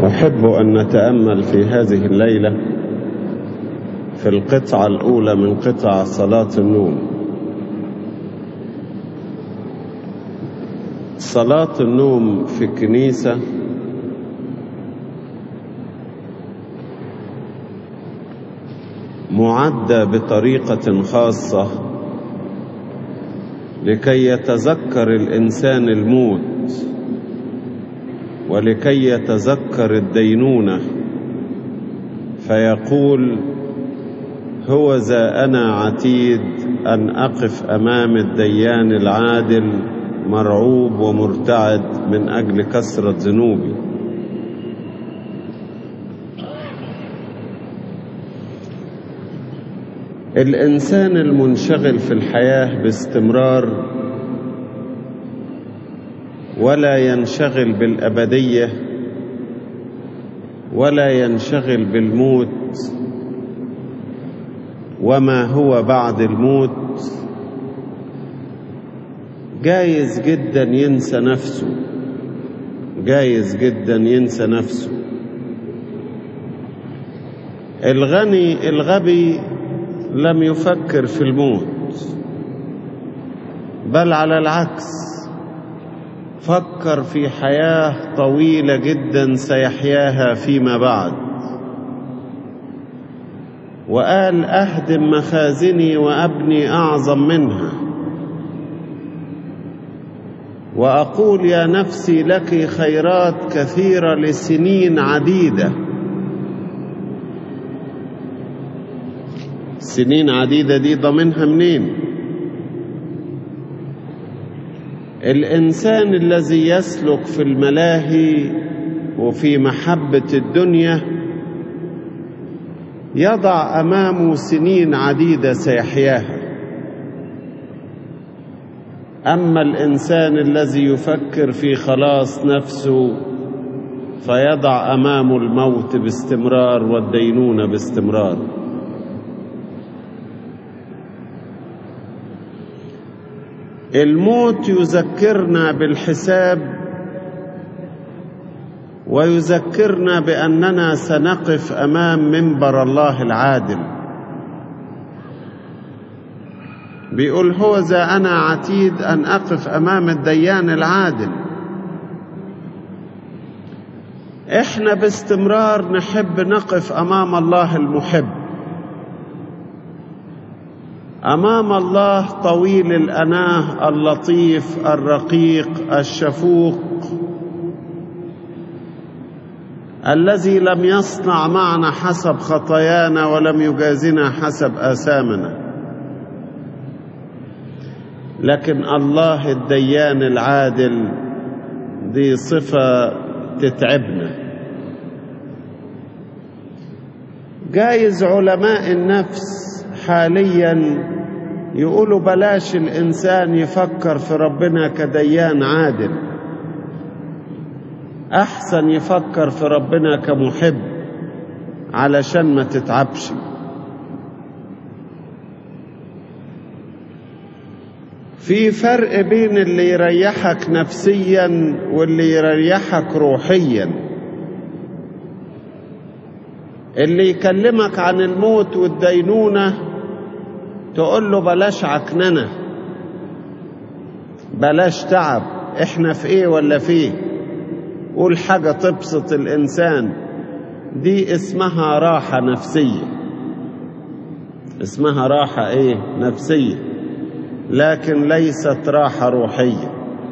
أحب أن نتأمل في هذه الليلة في القطعة الأولى من قطع صلاة النوم صلاة النوم في الكنيسة معدة بطريقة خاصة لكي يتذكر الإنسان الموت ولكي يتذكر الدينونة فيقول هو ذا أنا عتيد أن أقف أمام الديان العادل مرعوب ومرتعد من أجل كثرة ذنوبي الإنسان المنشغل في الحياة باستمرار ولا ينشغل بالأبدية ولا ينشغل بالموت وما هو بعد الموت جايز جدا ينسى نفسه جايز جدا ينسى نفسه الغني الغبي لم يفكر في الموت بل على العكس فكر في حياة طويلة جدا سيحياها فيما بعد وقال أهدم مخازني وأبني أعظم منها وأقول يا نفسي لك خيرات كثيرة لسنين عديدة سنين عديدة دي ضمنها منين الإنسان الذي يسلك في الملاهي وفي محبة الدنيا يضع أمامه سنين عديدة سيحياها أما الإنسان الذي يفكر في خلاص نفسه فيضع أمامه الموت باستمرار والدينونة باستمرار الموت يذكرنا بالحساب ويذكرنا بأننا سنقف أمام منبر الله العادل بيقول هو ذا أنا عتيد أن أقف أمام الديان العادل إحنا باستمرار نحب نقف أمام الله المحب امام الله طويل الاناه اللطيف الرقيق الشفوق الذي لم يصنع معنا حسب خطايانا ولم يجازنا حسب اثامنا لكن الله الديان العادل دي صفه تتعبنا جايز علماء النفس حاليا يقولوا بلاش الإنسان يفكر في ربنا كديان عادل أحسن يفكر في ربنا كمحب علشان ما تتعبش في فرق بين اللي يريحك نفسيا واللي يريحك روحيا اللي يكلمك عن الموت والدينونه تقول له بلاش عكننة بلاش تعب احنا في ايه ولا في ايه قول حاجة تبسط الإنسان دي اسمها راحة نفسية اسمها راحة ايه نفسية لكن ليست راحة روحية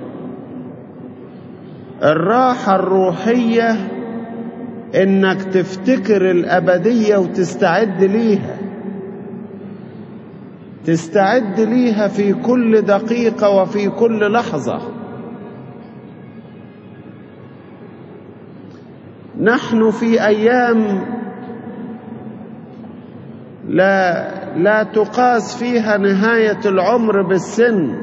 الراحة الروحية انك تفتكر الأبدية وتستعد ليها تستعد ليها في كل دقيقة وفي كل لحظة نحن في أيام لا لا تقاس فيها نهاية العمر بالسن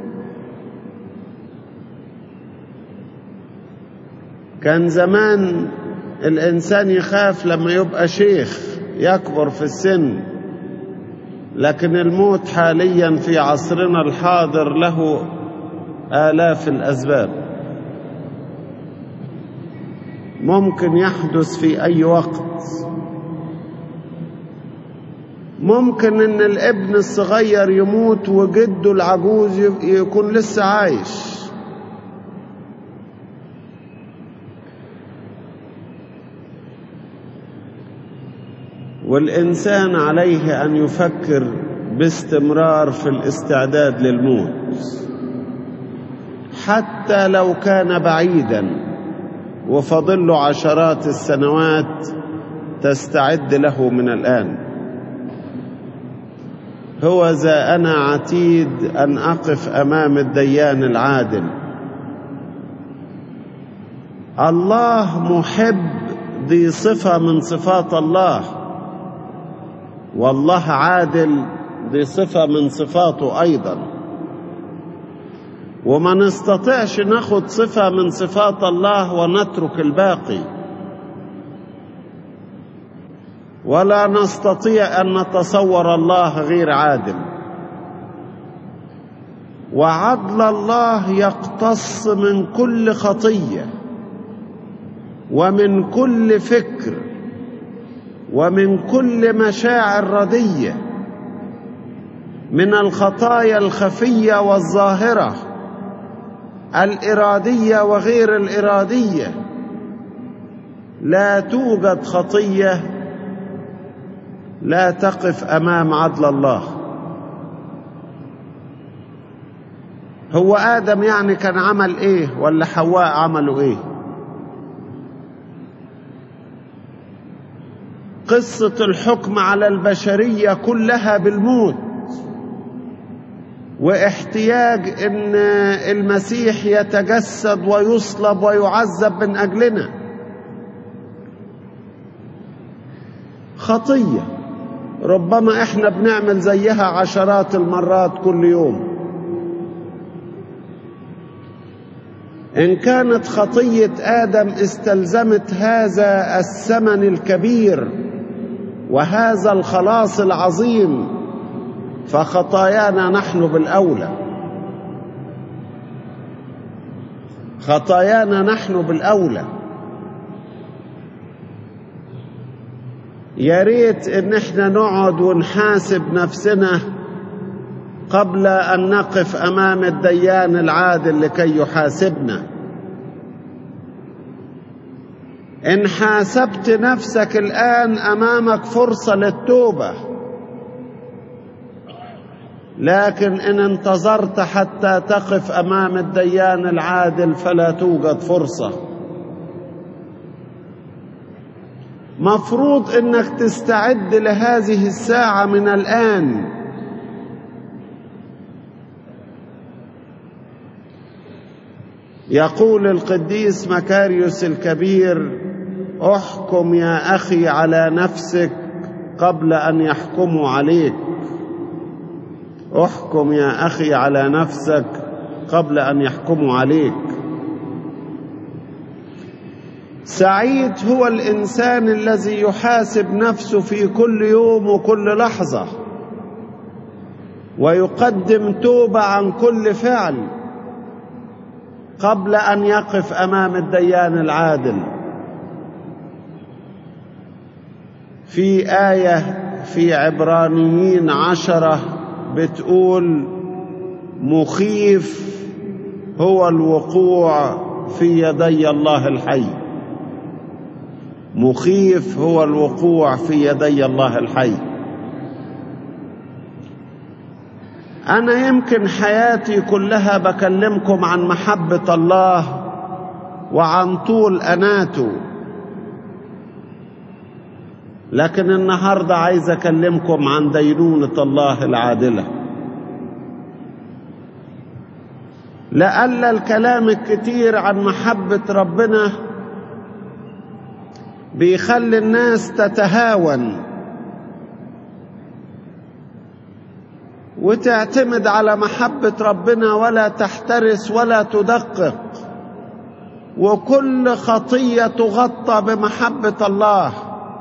كان زمان الإنسان يخاف لما يبقى شيخ يكبر في السن لكن الموت حاليا في عصرنا الحاضر له آلاف الأسباب ممكن يحدث في أي وقت ممكن ان الابن الصغير يموت وجده العجوز يكون لسه عايش والانسان عليه ان يفكر باستمرار في الاستعداد للموت حتى لو كان بعيدا وفضل له عشرات السنوات تستعد له من الان هو ذا انا عتيد ان اقف امام الديان العادل الله محب دي صفه من صفات الله والله عادل دي صفه من صفاته ايضا وما نستطيعش ناخد صفه من صفات الله ونترك الباقي ولا نستطيع ان نتصور الله غير عادل وعدل الله يقتص من كل خطيه ومن كل فكر ومن كل مشاعر رديه من الخطايا الخفيه والظاهره الاراديه وغير الاراديه لا توجد خطيه لا تقف امام عدل الله هو ادم يعني كان عمل ايه ولا حواء عملوا ايه قصه الحكم على البشريه كلها بالموت واحتياج ان المسيح يتجسد ويصلب ويعذب من اجلنا خطيه ربما احنا بنعمل زيها عشرات المرات كل يوم ان كانت خطيه ادم استلزمت هذا الثمن الكبير وهذا الخلاص العظيم فخطايانا نحن بالاولى خطايانا نحن بالاولى يا ريت ان احنا نقعد ونحاسب نفسنا قبل ان نقف امام الديان العادل لكي يحاسبنا ان حاسبت نفسك الان امامك فرصه للتوبه لكن ان انتظرت حتى تقف امام الديان العادل فلا توجد فرصه مفروض انك تستعد لهذه الساعه من الان يقول القديس مكاريوس الكبير احكم يا اخي على نفسك قبل ان يحكموا عليك احكم يا اخي على نفسك قبل ان يحكموا عليك سعيد هو الانسان الذي يحاسب نفسه في كل يوم وكل لحظه ويقدم توبه عن كل فعل قبل ان يقف امام الديان العادل في ايه في عبرانيين عشره بتقول مخيف هو الوقوع في يدي الله الحي مخيف هو الوقوع في يدي الله الحي انا يمكن حياتي كلها بكلمكم عن محبه الله وعن طول اناته لكن النهارده عايز اكلمكم عن دينونه الله العادله لألا الكلام الكتير عن محبه ربنا بيخلي الناس تتهاون وتعتمد على محبة ربنا ولا تحترس ولا تدقق وكل خطية تغطى بمحبة الله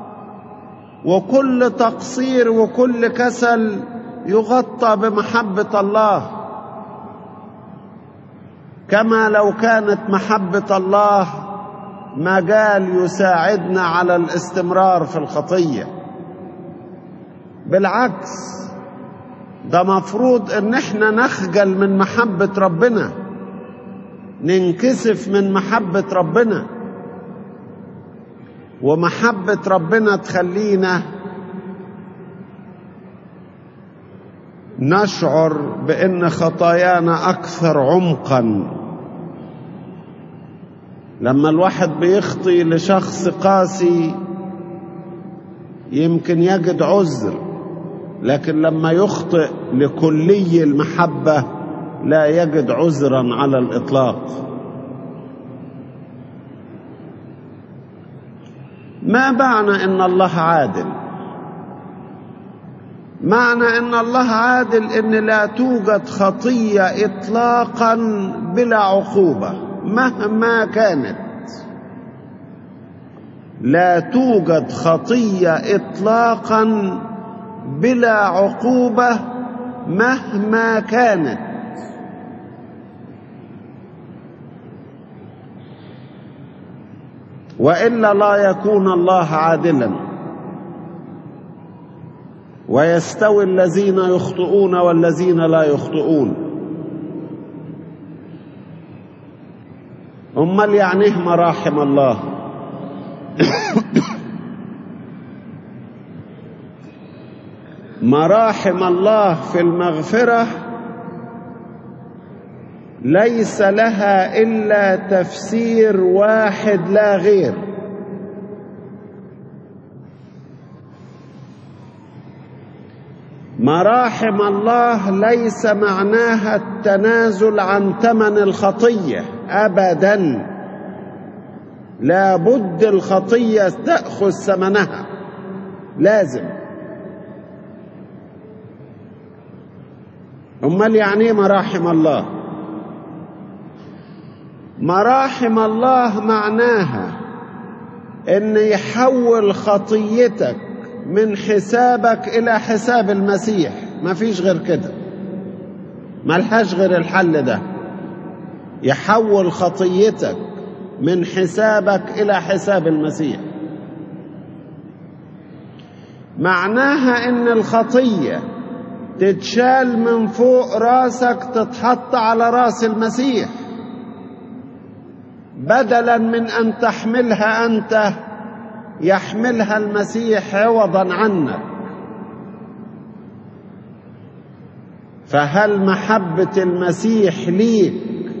وكل تقصير وكل كسل يغطى بمحبة الله كما لو كانت محبة الله مجال يساعدنا على الاستمرار في الخطيه بالعكس ده مفروض ان احنا نخجل من محبه ربنا ننكسف من محبه ربنا ومحبه ربنا تخلينا نشعر بان خطايانا اكثر عمقا لما الواحد بيخطي لشخص قاسي يمكن يجد عذر لكن لما يخطئ لكلي المحبه لا يجد عذرا على الاطلاق ما معنى ان الله عادل معنى ان الله عادل ان لا توجد خطيه اطلاقا بلا عقوبه مهما كانت لا توجد خطيه اطلاقا بلا عقوبه مهما كانت والا لا يكون الله عادلا ويستوي الذين يخطئون والذين لا يخطئون امال يعنيه مراحم الله مراحم الله في المغفره ليس لها الا تفسير واحد لا غير مراحم الله ليس معناها التنازل عن ثمن الخطيه ابدا لا بد الخطيه تاخذ ثمنها لازم امال يعني ايه مراحم الله مراحم الله معناها ان يحول خطيتك من حسابك الى حساب المسيح ما فيش غير كده ملهاش غير الحل ده يحول خطيتك من حسابك الى حساب المسيح معناها ان الخطيه تتشال من فوق راسك تتحط على راس المسيح بدلا من ان تحملها انت يحملها المسيح عوضا عنك فهل محبه المسيح ليك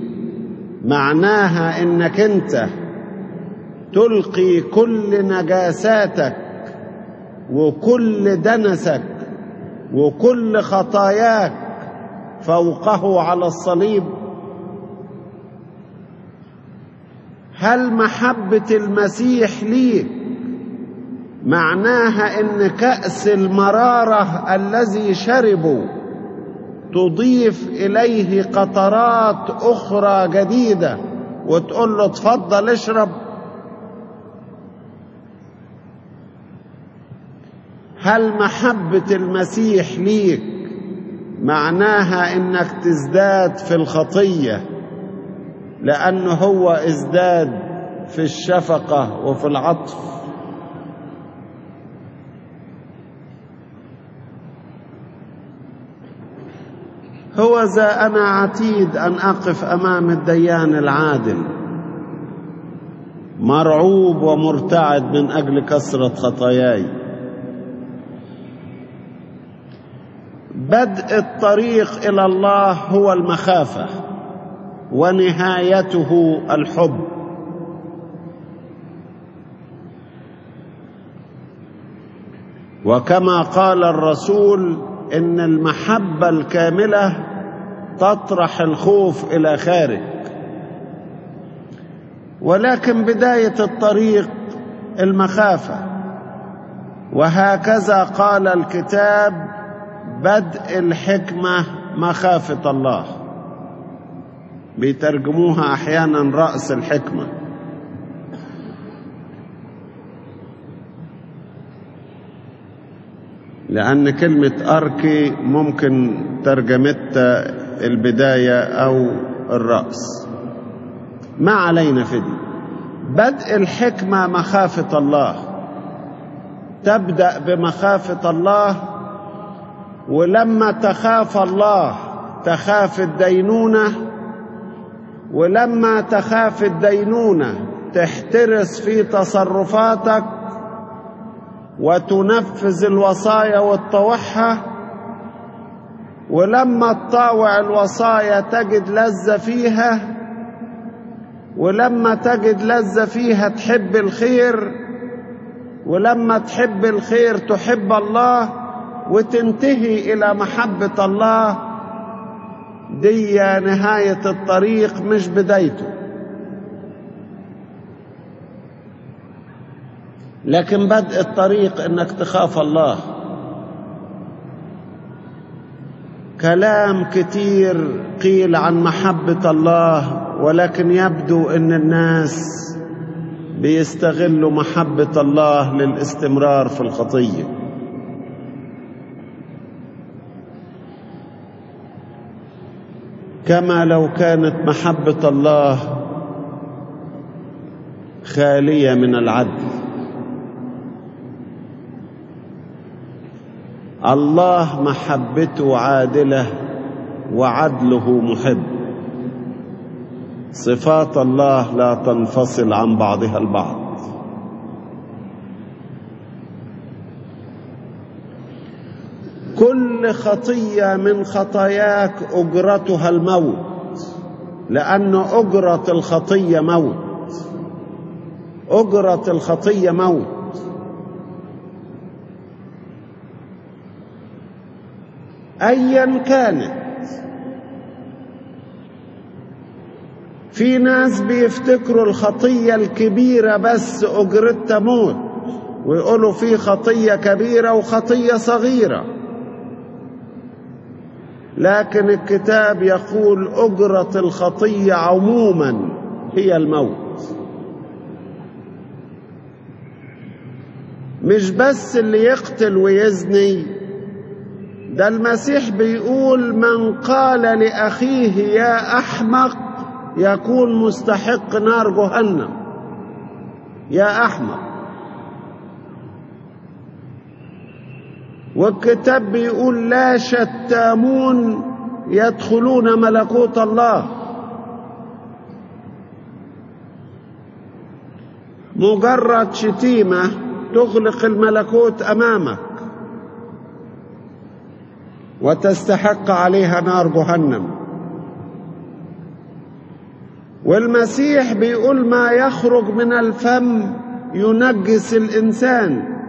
معناها انك انت تلقي كل نجاساتك وكل دنسك وكل خطاياك فوقه على الصليب هل محبه المسيح ليك معناها ان كاس المراره الذي شربوا تضيف اليه قطرات اخرى جديده وتقول له اتفضل اشرب هل محبه المسيح ليك معناها انك تزداد في الخطيه لانه هو ازداد في الشفقه وفي العطف هو ذا انا عتيد ان اقف امام الديان العادل مرعوب ومرتعد من اجل كثره خطاياي بدء الطريق الى الله هو المخافه ونهايته الحب وكما قال الرسول ان المحبه الكامله تطرح الخوف الى خارج ولكن بدايه الطريق المخافه وهكذا قال الكتاب بدء الحكمه مخافه الله بيترجموها احيانا راس الحكمه لأن كلمة أركي ممكن ترجمتها البداية أو الرأس ما علينا في دي بدء الحكمة مخافة الله تبدأ بمخافة الله ولما تخاف الله تخاف الدينونة ولما تخاف الدينونة تحترس في تصرفاتك وتنفذ الوصايا وتطوعها ولما تطاوع الوصايا تجد لذة فيها ولما تجد لذة فيها تحب الخير ولما تحب الخير تحب الله وتنتهي إلى محبة الله دي نهاية الطريق مش بدايته لكن بدء الطريق انك تخاف الله كلام كتير قيل عن محبة الله ولكن يبدو ان الناس بيستغلوا محبة الله للاستمرار في الخطية كما لو كانت محبة الله خالية من العدل الله محبته عادلة وعدله محب صفات الله لا تنفصل عن بعضها البعض كل خطية من خطاياك أجرتها الموت لأن أجرة الخطية موت أجرة الخطية موت ايا كانت في ناس بيفتكروا الخطية الكبيرة بس أجرتها موت ويقولوا في خطية كبيرة وخطية صغيرة لكن الكتاب يقول أجرة الخطية عموما هي الموت مش بس اللي يقتل ويزني ده المسيح بيقول من قال لأخيه يا أحمق يكون مستحق نار جهنم يا أحمق والكتاب بيقول لا شتامون يدخلون ملكوت الله مجرد شتيمة تغلق الملكوت أمامك وتستحق عليها نار جهنم والمسيح بيقول ما يخرج من الفم ينجس الإنسان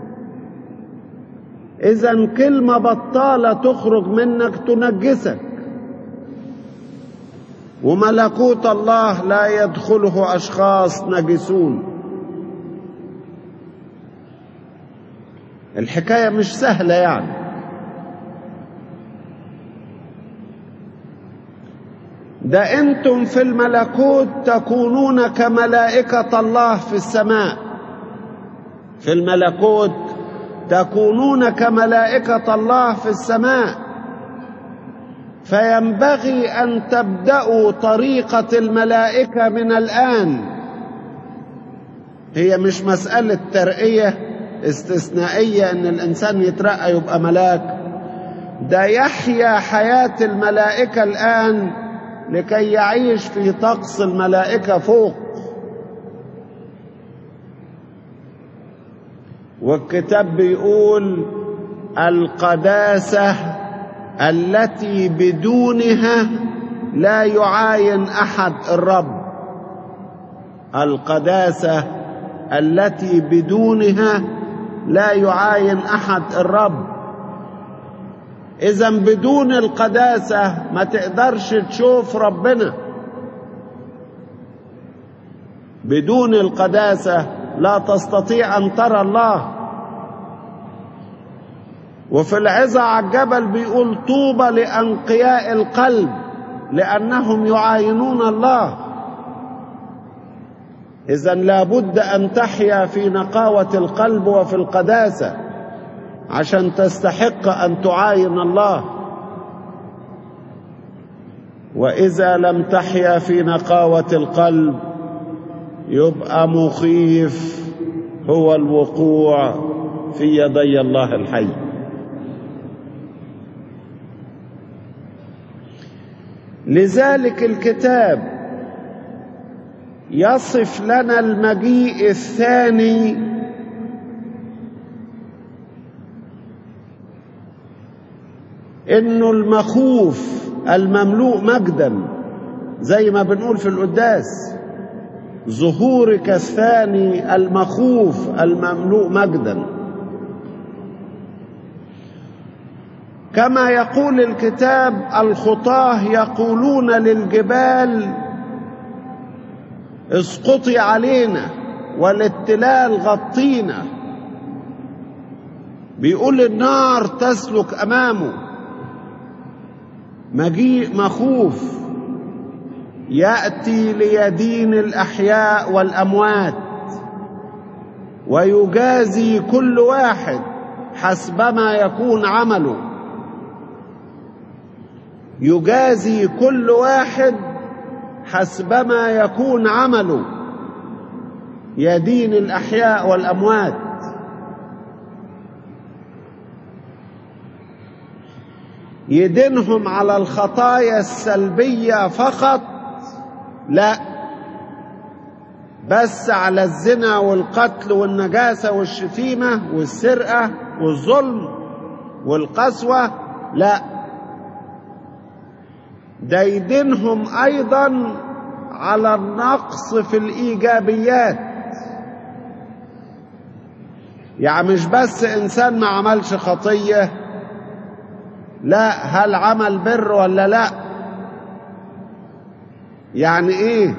إذا كلمة بطالة تخرج منك تنجسك وملكوت الله لا يدخله أشخاص نجسون الحكاية مش سهلة يعني ده انتم في الملكوت تكونون كملائكة الله في السماء في الملكوت تكونون كملائكة الله في السماء فينبغي أن تبدأوا طريقة الملائكة من الآن هي مش مسألة ترقية استثنائية أن الإنسان يترقى يبقى ملاك ده يحيا حياة الملائكة الآن لكي يعيش في طقس الملائكة فوق والكتاب بيقول القداسة التي بدونها لا يعاين أحد الرب القداسة التي بدونها لا يعاين أحد الرب إذا بدون القداسة ما تقدرش تشوف ربنا بدون القداسة لا تستطيع أن ترى الله وفي العظة على الجبل بيقول طوبى لأنقياء القلب لأنهم يعاينون الله إذا لابد أن تحيا في نقاوة القلب وفي القداسة عشان تستحق أن تعاين الله وإذا لم تحيا في نقاوة القلب يبقى مخيف هو الوقوع في يدي الله الحي لذلك الكتاب يصف لنا المجيء الثاني انه المخوف المملوء مجدا زي ما بنقول في القداس ظهورك الثاني المخوف المملوء مجدا كما يقول الكتاب الخطاه يقولون للجبال اسقطي علينا والاتلال غطينا بيقول النار تسلك امامه مجيء مخوف ياتي ليدين الاحياء والاموات ويجازي كل واحد حسبما يكون عمله يجازي كل واحد حسبما يكون عمله يدين الاحياء والاموات يدينهم على الخطايا السلبيه فقط لا بس على الزنا والقتل والنجاسه والشتيمه والسرقه والظلم والقسوه لا ده يدينهم ايضا على النقص في الايجابيات يعني مش بس انسان ما عملش خطيه لا هل عمل بر ولا لا يعني ايه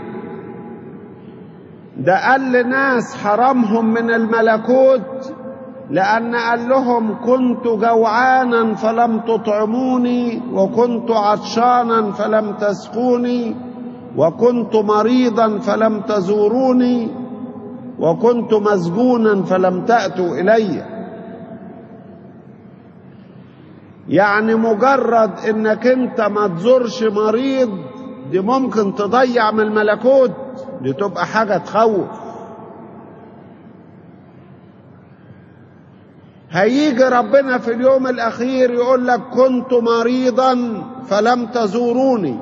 ده قال لناس حرمهم من الملكوت لأن قال لهم كنت جوعانا فلم تطعموني وكنت عطشانا فلم تسقوني وكنت مريضا فلم تزوروني وكنت مسجونا فلم تأتوا إلي يعني مجرد انك انت ما تزورش مريض دي ممكن تضيع من الملكوت دي تبقى حاجة تخوف هيجي ربنا في اليوم الأخير يقول لك كنت مريضا فلم تزوروني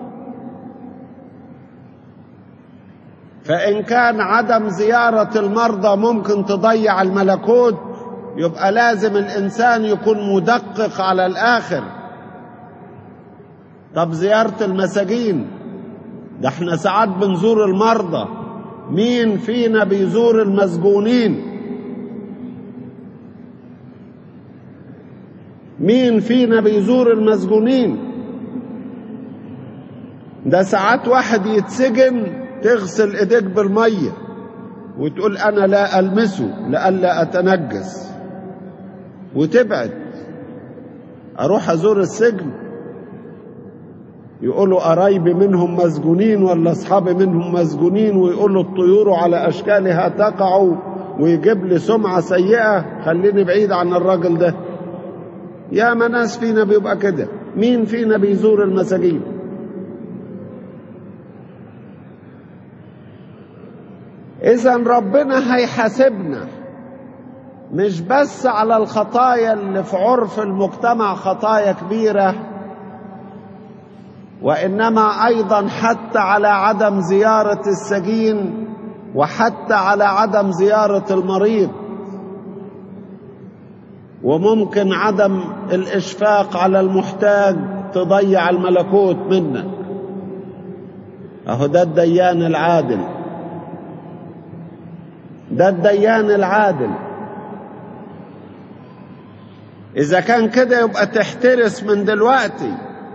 فإن كان عدم زيارة المرضى ممكن تضيع الملكوت يبقى لازم الإنسان يكون مدقق على الآخر طب زيارة المساجين ده احنا ساعات بنزور المرضى مين فينا بيزور المسجونين مين فينا بيزور المسجونين ده ساعات واحد يتسجن تغسل ايديك بالميه وتقول انا لا المسه لئلا اتنجس وتبعد اروح ازور السجن يقولوا قرايبي منهم مسجونين ولا اصحابي منهم مسجونين ويقولوا الطيور على اشكالها تقع ويجيب لي سمعه سيئه خليني بعيد عن الراجل ده يا ما ناس فينا بيبقى كده مين فينا بيزور المساجين اذا ربنا هيحاسبنا مش بس على الخطايا اللي في عرف المجتمع خطايا كبيره وانما ايضا حتى على عدم زياره السجين وحتى على عدم زياره المريض وممكن عدم الاشفاق على المحتاج تضيع الملكوت منك اهو ده الديان العادل ده الديان العادل اذا كان كده يبقى تحترس من دلوقتي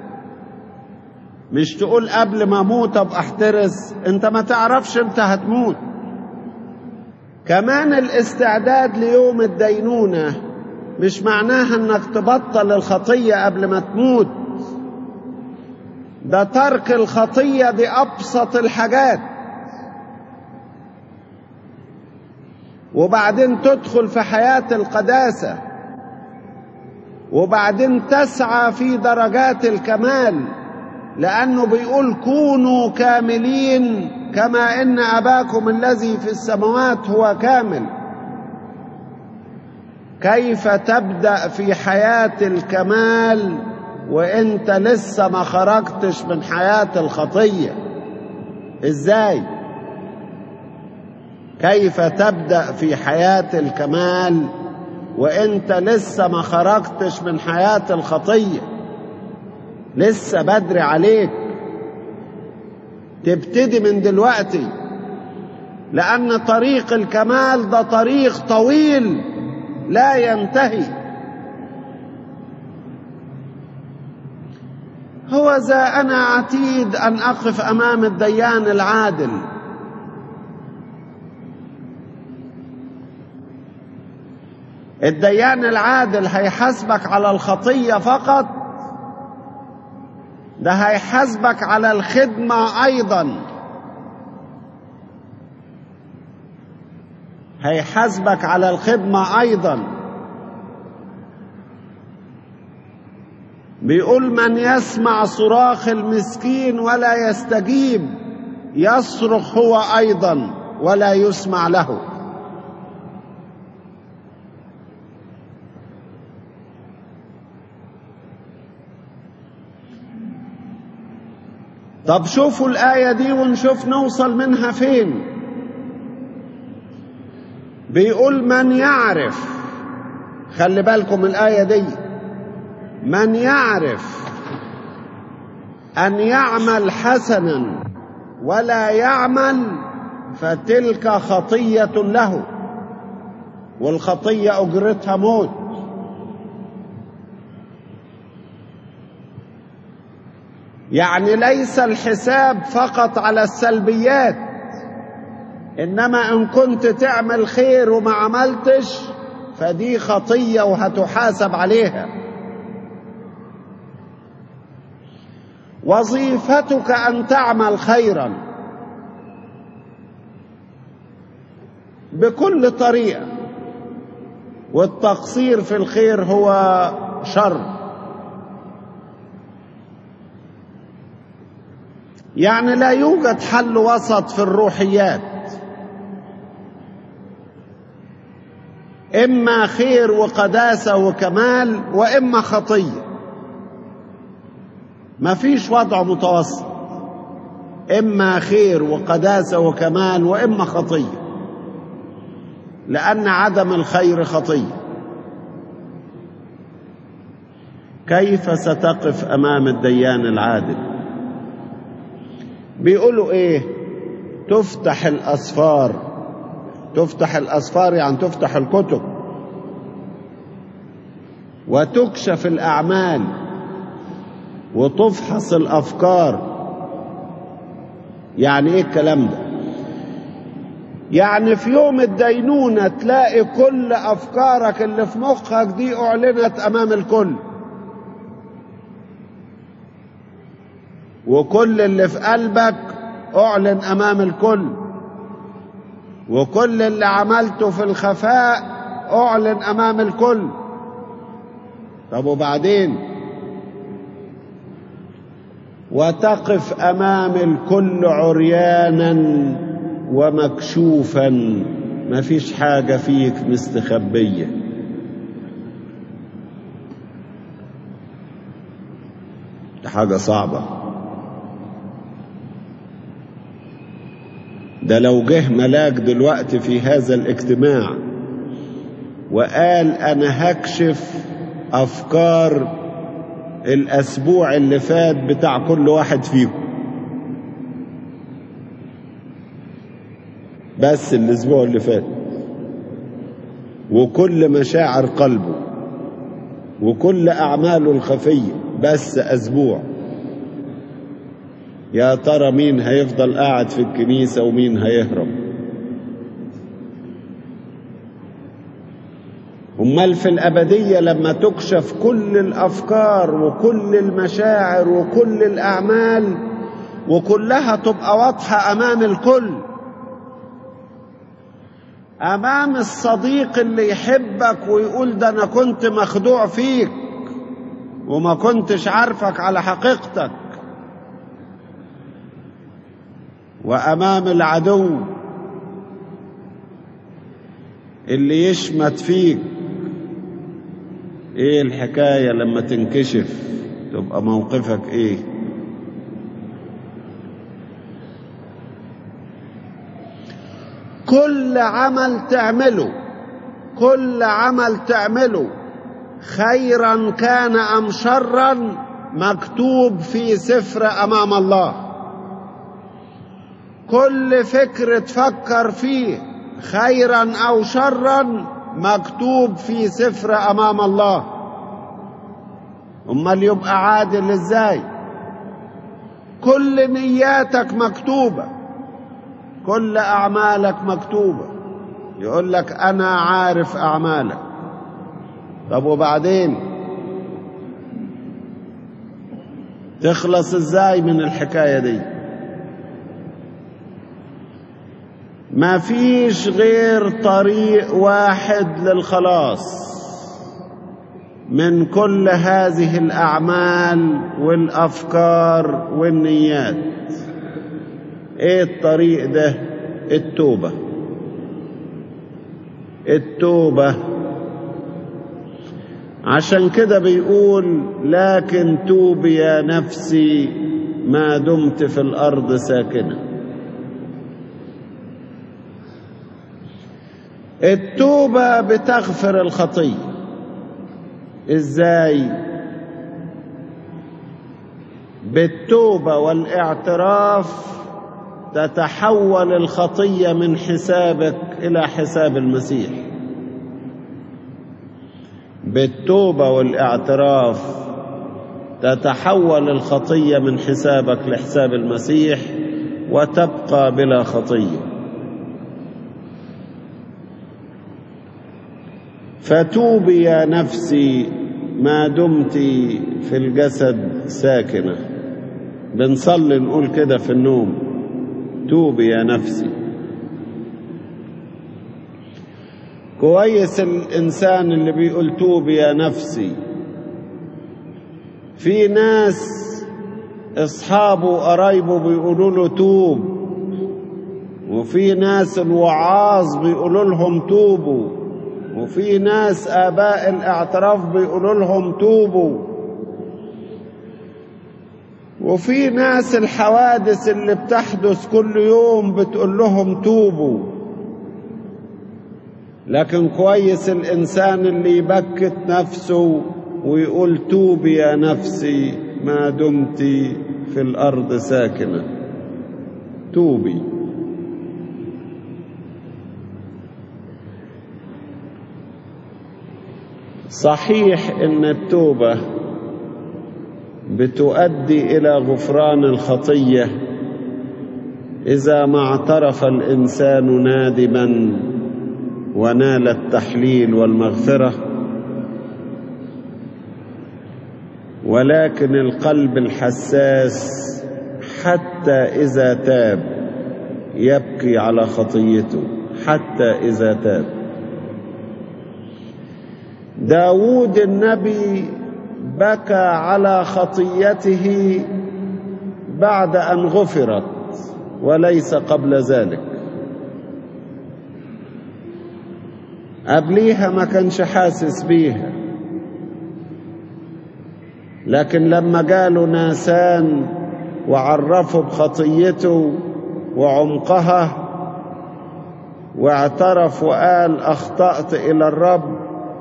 مش تقول قبل ما اموت ابقى احترس انت ما تعرفش امتى هتموت كمان الاستعداد ليوم الدينونه مش معناها انك تبطل الخطيه قبل ما تموت ده ترك الخطيه دي ابسط الحاجات وبعدين تدخل في حياه القداسه وبعدين تسعى في درجات الكمال لانه بيقول كونوا كاملين كما ان اباكم الذي في السماوات هو كامل كيف تبدا في حياه الكمال وانت لسه ما خرجتش من حياه الخطيه ازاي كيف تبدا في حياه الكمال وانت لسه ما خرجتش من حياه الخطيه لسه بدري عليك تبتدي من دلوقتي لان طريق الكمال ده طريق طويل لا ينتهي هو ذا انا عتيد ان اقف امام الديان العادل الديان العادل هيحاسبك على الخطيه فقط ده هيحاسبك على الخدمه ايضا هيحاسبك على الخدمه ايضا بيقول من يسمع صراخ المسكين ولا يستجيب يصرخ هو ايضا ولا يسمع له طب شوفوا الآية دي ونشوف نوصل منها فين بيقول من يعرف خلي بالكم الآية دي من يعرف أن يعمل حسنا ولا يعمل فتلك خطية له والخطية أجرتها موت يعني ليس الحساب فقط على السلبيات انما ان كنت تعمل خير وما عملتش فدي خطيه وهتحاسب عليها وظيفتك ان تعمل خيرا بكل طريقه والتقصير في الخير هو شر يعني لا يوجد حل وسط في الروحيات اما خير وقداسه وكمال واما خطيه ما فيش وضع متوسط اما خير وقداسه وكمال واما خطيه لان عدم الخير خطيه كيف ستقف امام الديان العادل بيقولوا ايه تفتح الاسفار تفتح الاسفار يعني تفتح الكتب وتكشف الاعمال وتفحص الافكار يعني ايه الكلام ده يعني في يوم الدينونة تلاقي كل أفكارك اللي في مخك دي أعلنت أمام الكل وكل اللي في قلبك أعلن أمام الكل وكل اللي عملته في الخفاء أعلن أمام الكل طب وبعدين وتقف أمام الكل عريانا ومكشوفا ما فيش حاجة فيك مستخبية دي حاجة صعبة ده لو جه ملاك دلوقتي في هذا الاجتماع وقال أنا هكشف أفكار الأسبوع اللي فات بتاع كل واحد فيكم بس الأسبوع اللي فات وكل مشاعر قلبه وكل أعماله الخفية بس أسبوع يا ترى مين هيفضل قاعد في الكنيسة ومين هيهرب أمال في الأبدية لما تكشف كل الأفكار وكل المشاعر وكل الأعمال وكلها تبقى واضحة أمام الكل أمام الصديق اللي يحبك ويقول ده أنا كنت مخدوع فيك وما كنتش عارفك على حقيقتك وامام العدو اللي يشمت فيك ايه الحكايه لما تنكشف تبقى موقفك ايه كل عمل تعمله كل عمل تعمله خيرا كان ام شرا مكتوب في سفر امام الله كل فكر تفكر فيه خيرا او شرا مكتوب في سفر امام الله امال يبقى عادل ازاي كل نياتك مكتوبه كل اعمالك مكتوبه يقول لك انا عارف اعمالك طب وبعدين تخلص ازاي من الحكايه دي ما فيش غير طريق واحد للخلاص من كل هذه الاعمال والافكار والنيات ايه الطريق ده التوبه التوبه عشان كده بيقول لكن توبي يا نفسي ما دمت في الارض ساكنه التوبه بتغفر الخطيه ازاي بالتوبه والاعتراف تتحول الخطيه من حسابك الى حساب المسيح بالتوبه والاعتراف تتحول الخطيه من حسابك لحساب المسيح وتبقى بلا خطيه فتوبي يا نفسي ما دمت في الجسد ساكنه بنصلي نقول كده في النوم توبي يا نفسي كويس الإنسان اللي بيقول توبي يا نفسي في ناس أصحابه وقرايبه بيقولوا له توب وفي ناس الوعاظ بيقولوا لهم توبوا وفي ناس آباء الاعتراف بيقولوا لهم توبوا وفي ناس الحوادث اللي بتحدث كل يوم بتقول لهم توبوا لكن كويس الإنسان اللي يبكت نفسه ويقول توبي يا نفسي ما دمت في الأرض ساكنة توبي صحيح ان التوبه بتؤدي الى غفران الخطيه اذا ما اعترف الانسان نادما ونال التحليل والمغفره ولكن القلب الحساس حتى اذا تاب يبكي على خطيته حتى اذا تاب داود النبي بكى على خطيته بعد ان غفرت وليس قبل ذلك قبليها ما كانش حاسس بيها لكن لما جاله ناسان وعرفوا بخطيته وعمقها واعترف وقال اخطات الى الرب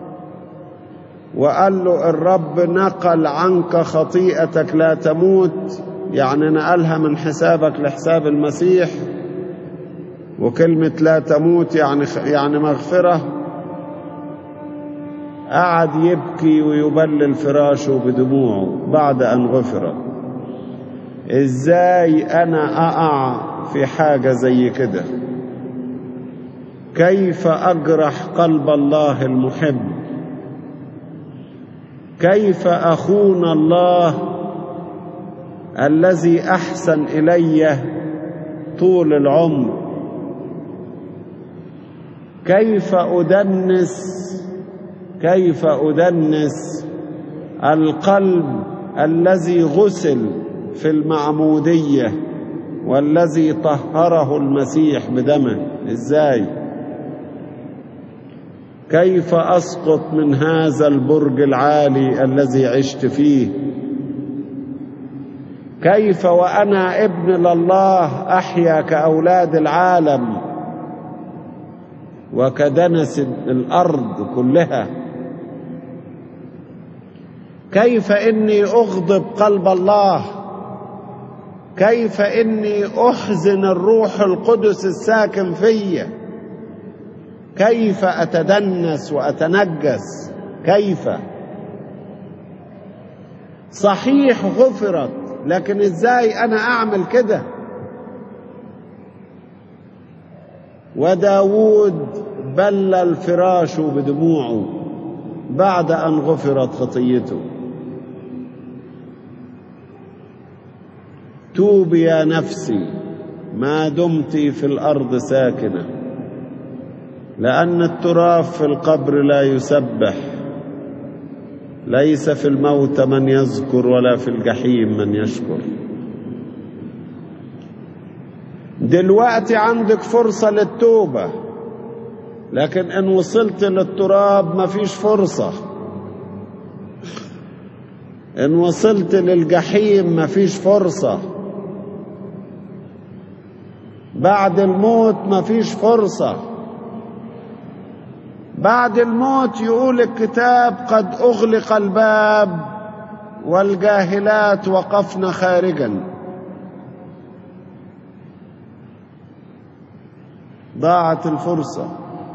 وقال له الرب نقل عنك خطيئتك لا تموت يعني نقلها من حسابك لحساب المسيح وكلمة لا تموت يعني يعني مغفرة قعد يبكي ويبلل فراشه بدموعه بعد أن غفر إزاي أنا أقع في حاجة زي كده كيف أجرح قلب الله المحب كيف اخون الله الذي احسن الي طول العمر كيف ادنس كيف ادنس القلب الذي غسل في المعموديه والذي طهره المسيح بدمه ازاي كيف اسقط من هذا البرج العالي الذي عشت فيه كيف وانا ابن لله احيا كاولاد العالم وكدنس الارض كلها كيف اني اغضب قلب الله كيف اني احزن الروح القدس الساكن فيا كيف اتدنس واتنجس كيف صحيح غفرت لكن ازاي انا اعمل كده وداود بل الفراش بدموعه بعد ان غفرت خطيته توب يا نفسي ما دمت في الارض ساكنه لان التراب في القبر لا يسبح ليس في الموت من يذكر ولا في الجحيم من يشكر دلوقتي عندك فرصه للتوبه لكن ان وصلت للتراب مفيش فرصه ان وصلت للجحيم مفيش فرصه بعد الموت مفيش فرصة بعد الموت يقول الكتاب قد أغلق الباب والجاهلات وقفن خارجا ضاعت الفرصة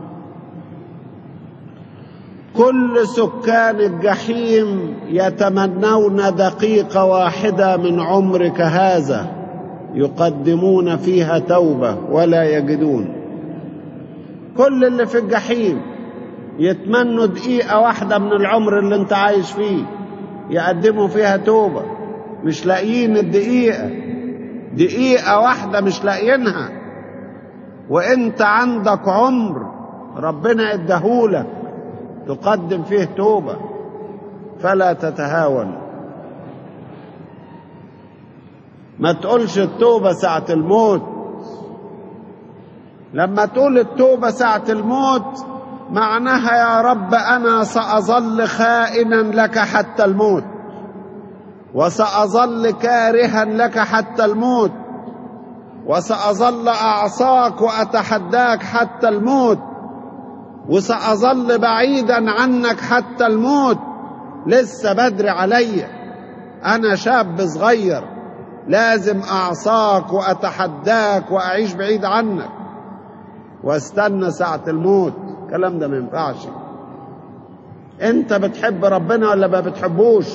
كل سكان الجحيم يتمنون دقيقة واحدة من عمرك هذا يقدمون فيها توبة ولا يجدون كل اللي في الجحيم يتمنوا دقيقة واحدة من العمر اللي انت عايش فيه يقدموا فيها توبة مش لاقيين الدقيقة دقيقة واحدة مش لاقيينها وانت عندك عمر ربنا اداهولك تقدم فيه توبة فلا تتهاون ما تقولش التوبة ساعة الموت لما تقول التوبة ساعة الموت معناها يا رب أنا سأظل خائنا لك حتى الموت وسأظل كارها لك حتى الموت وسأظل أعصاك وأتحداك حتى الموت وسأظل بعيدا عنك حتى الموت لسه بدري عليا أنا شاب صغير لازم أعصاك وأتحداك وأعيش بعيد عنك واستنى ساعة الموت الكلام ده ما ينفعش انت بتحب ربنا ولا ما بتحبوش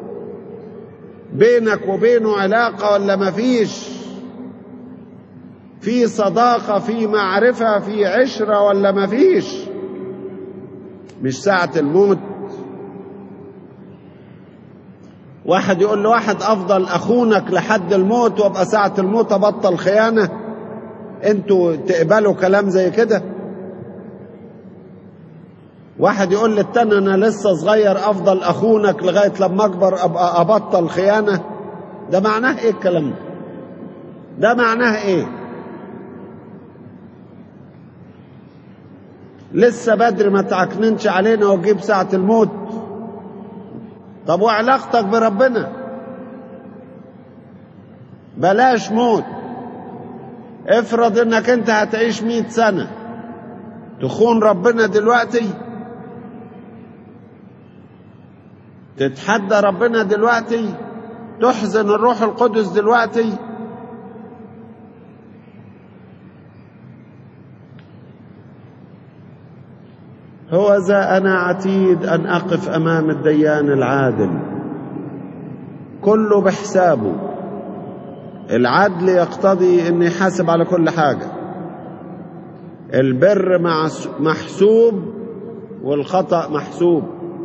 بينك وبينه علاقة ولا ما فيش في صداقة في معرفة في عشرة ولا ما فيش مش ساعة الموت واحد يقول لواحد افضل اخونك لحد الموت وابقى ساعة الموت ابطل خيانة انتوا تقبلوا كلام زي كده واحد يقول للتاني انا لسه صغير افضل اخونك لغاية لما اكبر ابقى ابطل خيانة ده معناه ايه الكلام ده ده معناه ايه لسه بدري ما تعكننش علينا وتجيب ساعة الموت طب وعلاقتك بربنا بلاش موت افرض انك انت هتعيش مئة سنة تخون ربنا دلوقتي تتحدى ربنا دلوقتي تحزن الروح القدس دلوقتي هو ذا أنا عتيد أن أقف أمام الديان العادل كله بحسابه العدل يقتضي أن يحاسب على كل حاجة البر محسوب والخطأ محسوب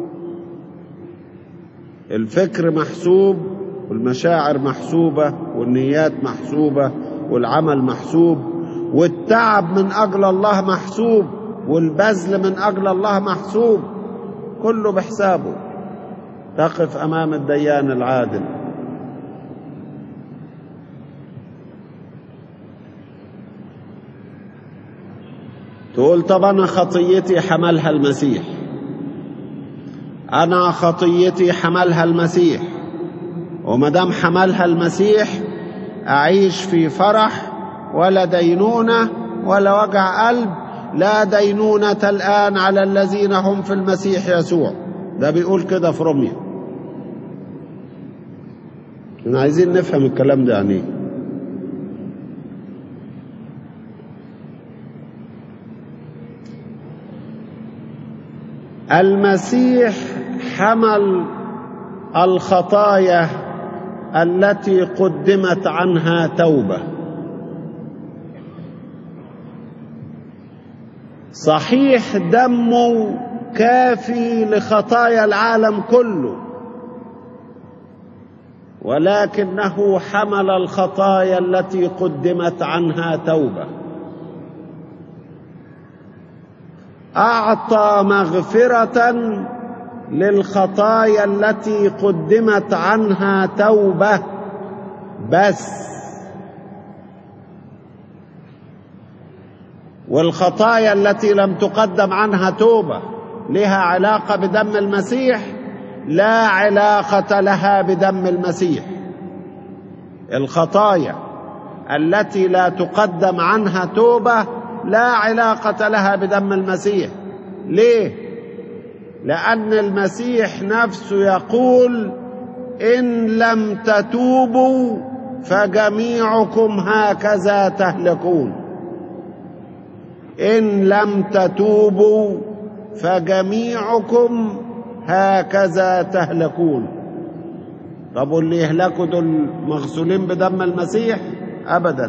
الفكر محسوب والمشاعر محسوبة والنيات محسوبة والعمل محسوب والتعب من أجل الله محسوب والبذل من أجل الله محسوب كله بحسابه تقف أمام الديان العادل يقول طب أنا خطيتي حملها المسيح أنا خطيتي حملها المسيح وما دام حملها المسيح أعيش في فرح ولا دينونة ولا وجع قلب لا دينونة الآن على الذين هم في المسيح يسوع ده بيقول كده في روميا احنا عايزين نفهم الكلام ده يعني ايه المسيح حمل الخطايا التي قدمت عنها توبه صحيح دمه كافي لخطايا العالم كله ولكنه حمل الخطايا التي قدمت عنها توبه اعطى مغفره للخطايا التي قدمت عنها توبه بس والخطايا التي لم تقدم عنها توبه لها علاقه بدم المسيح لا علاقه لها بدم المسيح الخطايا التي لا تقدم عنها توبه لا علاقه لها بدم المسيح ليه لان المسيح نفسه يقول ان لم تتوبوا فجميعكم هكذا تهلكون ان لم تتوبوا فجميعكم هكذا تهلكون طب واللي يهلكوا دول مغسولين بدم المسيح ابدا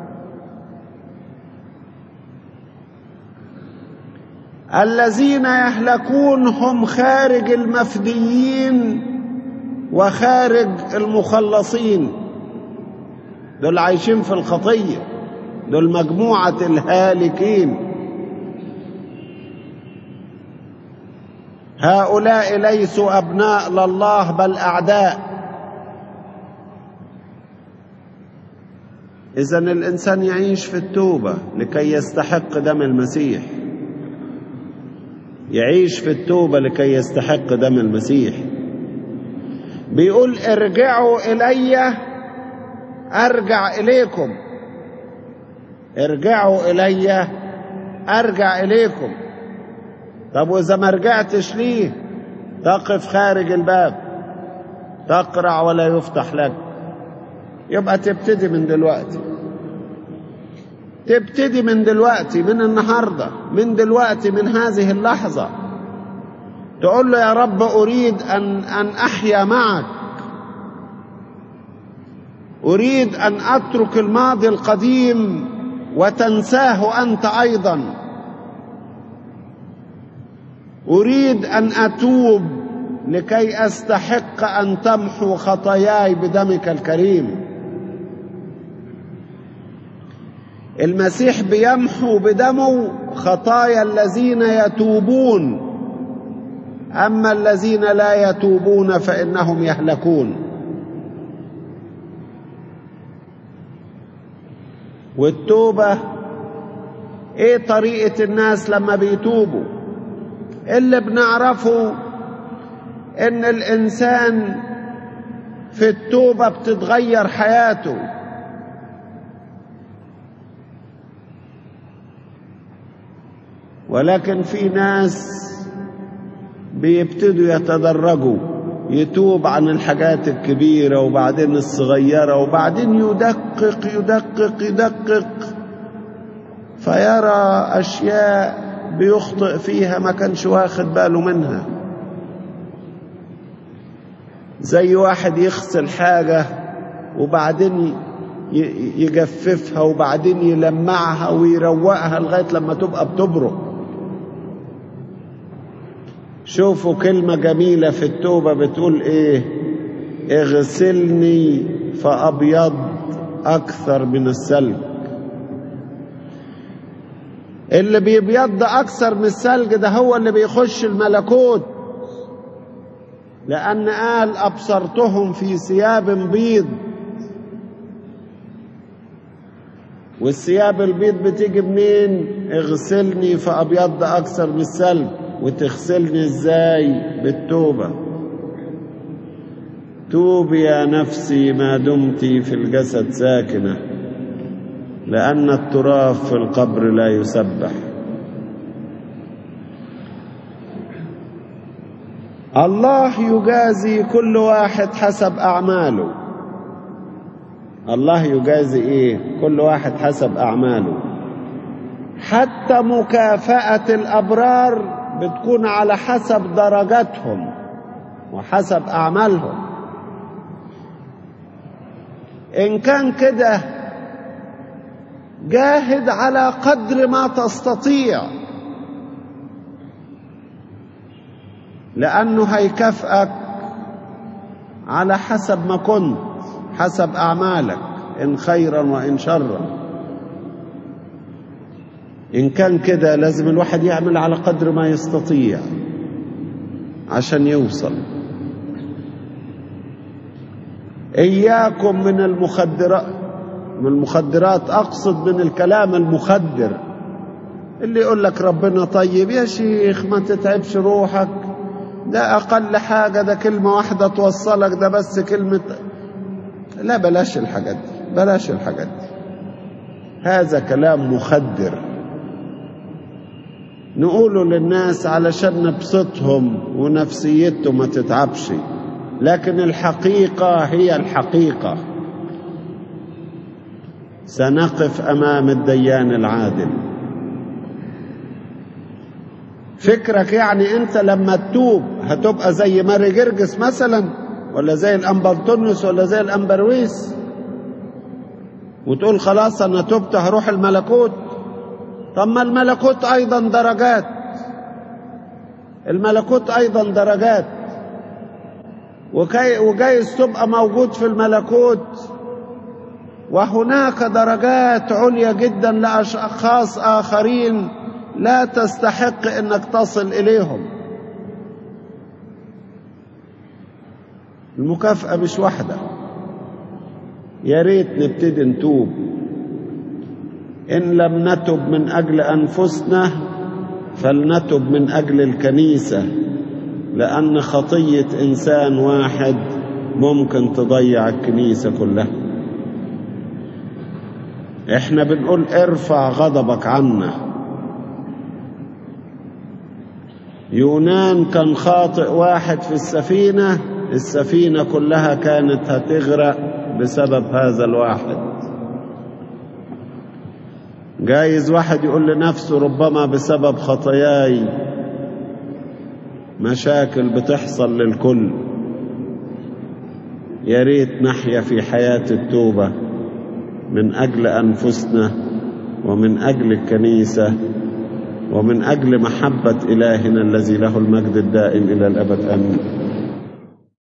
الذين يهلكون هم خارج المفديين وخارج المخلصين دول عايشين في الخطيه دول مجموعه الهالكين هؤلاء ليسوا ابناء لله بل اعداء اذا الانسان يعيش في التوبه لكي يستحق دم المسيح يعيش في التوبه لكي يستحق دم المسيح بيقول ارجعوا الي ارجع اليكم ارجعوا الي ارجع اليكم طب واذا ما رجعتش ليه تقف خارج الباب تقرع ولا يفتح لك يبقى تبتدي من دلوقتي تبتدي من دلوقتي من النهارده من دلوقتي من هذه اللحظه تقول له يا رب اريد ان ان احيا معك اريد ان اترك الماضي القديم وتنساه انت ايضا اريد ان اتوب لكي استحق ان تمحو خطاياي بدمك الكريم المسيح بيمحو بدمه خطايا الذين يتوبون اما الذين لا يتوبون فانهم يهلكون والتوبه ايه طريقه الناس لما بيتوبوا اللي بنعرفه ان الانسان في التوبه بتتغير حياته ولكن في ناس بيبتدوا يتدرجوا يتوب عن الحاجات الكبيره وبعدين الصغيره وبعدين يدقق يدقق يدقق فيرى اشياء بيخطئ فيها ما كانش واخد باله منها زي واحد يغسل حاجة وبعدين يجففها وبعدين يلمعها ويروقها لغاية لما تبقى بتبرق شوفوا كلمة جميلة في التوبة بتقول ايه اغسلني فأبيض أكثر من الثلج اللي بيبيض اكثر من الثلج ده هو اللي بيخش الملكوت لان قال ابصرتهم في ثياب بيض والثياب البيض بتيجي منين اغسلني فأبيض أكثر من السلب وتغسلني ازاي بالتوبة توبي يا نفسي ما دمت في الجسد ساكنة لأن التراب في القبر لا يسبح الله يجازي كل واحد حسب أعماله الله يجازي إيه كل واحد حسب أعماله حتى مكافأة الأبرار بتكون على حسب درجاتهم وحسب أعمالهم إن كان كده جاهد على قدر ما تستطيع لأنه هيكافئك على حسب ما كنت حسب أعمالك إن خيرا وإن شرا إن كان كده لازم الواحد يعمل على قدر ما يستطيع عشان يوصل إياكم من المخدرات من المخدرات أقصد من الكلام المخدر اللي يقول لك ربنا طيب يا شيخ ما تتعبش روحك ده أقل حاجة ده كلمة واحدة توصلك ده بس كلمة لا بلاش الحاجات دي بلاش الحاجات دي هذا كلام مخدر نقوله للناس علشان نبسطهم ونفسيتهم ما تتعبش لكن الحقيقة هي الحقيقة سنقف أمام الديان العادل فكرك يعني أنت لما تتوب هتبقى زي ماري جرجس مثلا ولا زي الأمبرتونيوس ولا زي الأمبرويس وتقول خلاص أنا تبت هروح الملكوت طب ما الملكوت أيضا درجات الملكوت أيضا درجات وكي وجايز تبقى موجود في الملكوت وهناك درجات عليا جدا لأشخاص آخرين لا تستحق أنك تصل إليهم المكافأة مش واحدة يا ريت نبتدي نتوب إن لم نتب من أجل أنفسنا فلنتب من أجل الكنيسة لأن خطية إنسان واحد ممكن تضيع الكنيسة كلها إحنا بنقول ارفع غضبك عنا يونان كان خاطئ واحد في السفينة السفينة كلها كانت هتغرق بسبب هذا الواحد جايز واحد يقول لنفسه ربما بسبب خطاياي مشاكل بتحصل للكل يا ريت نحيا في حياة التوبة من أجل أنفسنا ومن أجل الكنيسة ومن أجل محبة إلهنا الذي له المجد الدائم إلى الأبد آمين